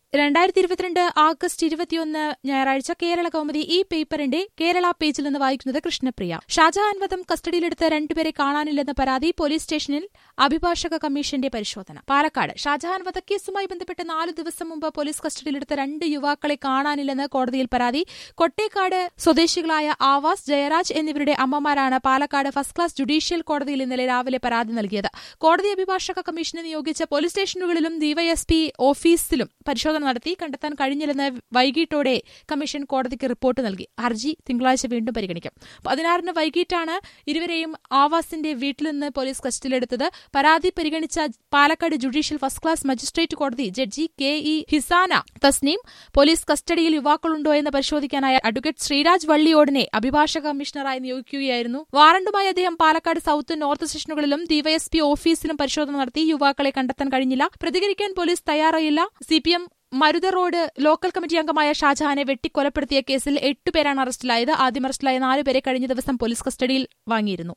രണ്ടായിരത്തി ഇരുപത്തിരണ്ട് ആഗസ്റ്റ് ഇരുപത്തിയൊന്ന് ഞായറാഴ്ച കേരള കൗമുദി ഈ പേപ്പറിന്റെ കേരള പേജിൽ നിന്ന് വായിക്കുന്നത് കൃഷ്ണപ്രിയ ഷാജഹാൻ വധം കസ്റ്റഡിയിലെടുത്ത രണ്ടുപേരെ കാണാനില്ലെന്ന പരാതി പോലീസ് സ്റ്റേഷനിൽ അഭിഭാഷക കമ്മീഷന്റെ പരിശോധന പാലക്കാട് ഷാജഹാൻ വധക്കേസുമായി ബന്ധപ്പെട്ട് നാലു ദിവസം മുമ്പ് പോലീസ് കസ്റ്റഡിയിലെടുത്ത രണ്ട് യുവാക്കളെ കാണാനില്ലെന്ന് കോടതിയിൽ പരാതി കൊട്ടേക്കാട് സ്വദേശികളായ ആവാസ് ജയരാജ് എന്നിവരുടെ അമ്മമാരാണ് പാലക്കാട് ഫസ്റ്റ് ക്ലാസ് ജുഡീഷ്യൽ കോടതിയിൽ ഇന്നലെ രാവിലെ പരാതി നൽകിയത് കോടതി അഭിഭാഷക കമ്മീഷനെ നിയോഗിച്ച പോലീസ് സ്റ്റേഷനുകളിലും ഡിവൈഎസ്പി ഓഫീസിലും പരിശോധന നടത്തി കണ്ടെത്താൻ കഴിഞ്ഞില്ലെന്ന് വൈകിട്ടോടെ കമ്മീഷൻ കോടതിക്ക് റിപ്പോർട്ട് നൽകി ഹർജി തിങ്കളാഴ്ച വീണ്ടും പരിഗണിക്കും പതിനാറിന് വൈകിട്ടാണ് ഇരുവരെയും ആവാസിന്റെ വീട്ടിൽ നിന്ന് പോലീസ് കസ്റ്റഡിയിലെടുത്തത് പരാതി പരിഗണിച്ച Palakkad judicial first class magistrate കോടതി judge K E Hisana Tasneem police കസ്റ്റഡിയിൽ യുവാക്കളുണ്ടോ എന്ന് പരിശോധിക്കാനായ അഡ്വക്കേറ്റ് ശ്രീരാജ് വള്ളിയോടിനെ അഭിഭാഷക കമ്മീഷണറായി നിയോഗിക്കുകയായിരുന്നു വാറണ്ടുമായി അദ്ദേഹം പാലക്കാട് സൌത്ത് നോർത്ത് സ്റ്റേഷനുകളിലും ഡിവൈഎസ്പി ഓഫീസിലും പരിശോധന നടത്തി യുവാക്കളെ കണ്ടെത്താൻ കഴിഞ്ഞില്ല പ്രതികരിക്കാൻ പോലീസ് തയ്യാറായില്ല CPM Maruta road local committee അംഗമായ ഷാജഹാനെ വെട്ടിക്കൊലപ്പെടുത്തിയ കേസിൽ എട്ടുപേരാണ് അറസ്റ്റിലായത് ആദ്യം അറസ്റ്റിലായ നാലുപേരെ കഴിഞ്ഞ ദിവസം പോലീസ് കസ്റ്റഡിയിൽ വാങ്ങിയിരുന്നു